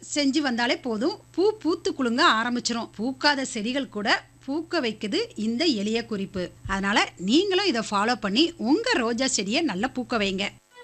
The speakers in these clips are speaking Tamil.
செஞ்சு வந்தாலே போதும் பூ பூத்து குலுங்க ஆரம்பிச்சிரும் பூக்காத செடிகள் கூட பூக்க வைக்குது இந்த எளிய குறிப்பு அதனால நீங்களும் இதை ஃபாலோ பண்ணி உங்க ரோஜா செடியை நல்லா பூக்க வைங்க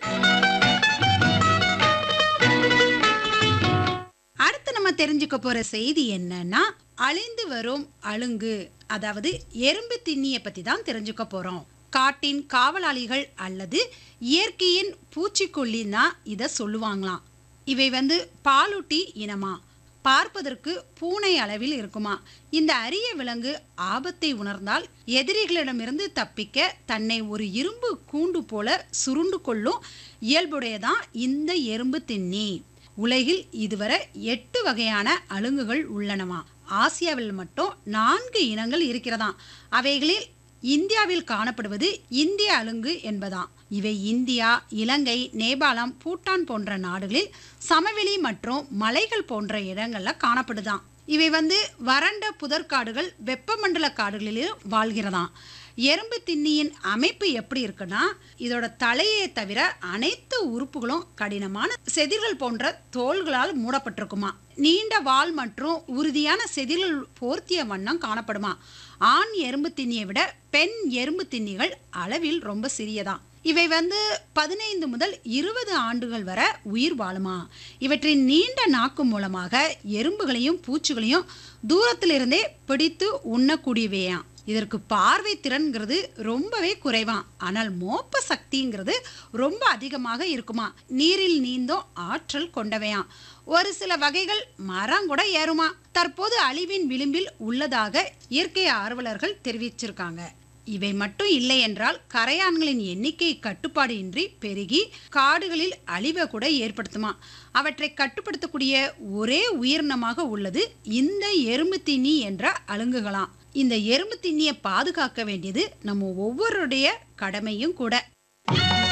அடுத்து நம்ம தெரிஞ்சுக்க போற செய்தி என்னன்னா அழிந்து வரும் அழுங்கு அதாவது எறும்பு திண்ணியை பத்தி தான் தெரிஞ்சுக்க போறோம் காட்டின் காவலாளிகள் அல்லது இயற்கையின் பூச்சிக்கொல்லின்னா இதை சொல்லுவாங்களாம் இவை வந்து பாலூட்டி இனமா பார்ப்பதற்கு பூனை அளவில் இருக்குமா இந்த அரிய விலங்கு ஆபத்தை உணர்ந்தால் எதிரிகளிடமிருந்து தப்பிக்க தன்னை ஒரு இரும்பு கூண்டு போல சுருண்டு கொள்ளும் இயல்புடையதான் இந்த எறும்பு திண்ணி உலகில் இதுவரை எட்டு வகையான அலுங்குகள் உள்ளனவா ஆசியாவில் மட்டும் நான்கு இனங்கள் இருக்கிறதாம் அவைகளில் இந்தியாவில் காணப்படுவது இந்திய அலுங்கு என்பதாம் இவை இந்தியா இலங்கை நேபாளம் பூட்டான் போன்ற நாடுகளில் சமவெளி மற்றும் மலைகள் போன்ற இடங்கள்ல காணப்படுதாம் இவை வந்து வறண்ட புதற்காடுகள் வெப்பமண்டல காடுகளிலும் வாழ்கிறதாம் எறும்பு திண்ணியின் அமைப்பு எப்படி இருக்குன்னா இதோட தலையை தவிர அனைத்து உறுப்புகளும் கடினமான செதில்கள் போன்ற தோள்களால் மூடப்பட்டிருக்குமா நீண்ட வால் மற்றும் உறுதியான செதில்கள் போர்த்திய வண்ணம் காணப்படுமா ஆண் எறும்பு திண்ணியை விட பெண் எறும்பு திண்ணிகள் அளவில் ரொம்ப சிறியதான் இவை வந்து பதினைந்து முதல் இருபது ஆண்டுகள் வரை உயிர் வாழுமா இவற்றின் நீண்ட நாக்கு மூலமாக எறும்புகளையும் பூச்சிகளையும் தூரத்திலிருந்தே பிடித்து உண்ணக்கூடியவையாம் இதற்கு பார்வை திறன்கிறது ரொம்பவே குறைவாம் ஆனால் மோப்ப சக்திங்கிறது ரொம்ப அதிகமாக இருக்குமா நீரில் நீந்தும் ஆற்றல் கொண்டவையாம் ஒரு சில வகைகள் மரம் கூட ஏறுமா தற்போது அழிவின் விளிம்பில் உள்ளதாக இயற்கை ஆர்வலர்கள் தெரிவிச்சிருக்காங்க இவை மட்டும் இல்லை என்றால் கரையான்களின் எண்ணிக்கை கட்டுப்பாடு இன்றி பெருகி காடுகளில் அழிவை கூட ஏற்படுத்துமா அவற்றை கட்டுப்படுத்தக்கூடிய ஒரே உயிரினமாக உள்ளது இந்த எறும்பு தீனி என்ற அலுங்குகளாம் இந்த எறும்பு திண்ணியை பாதுகாக்க வேண்டியது நம்ம ஒவ்வொருடைய கடமையும் கூட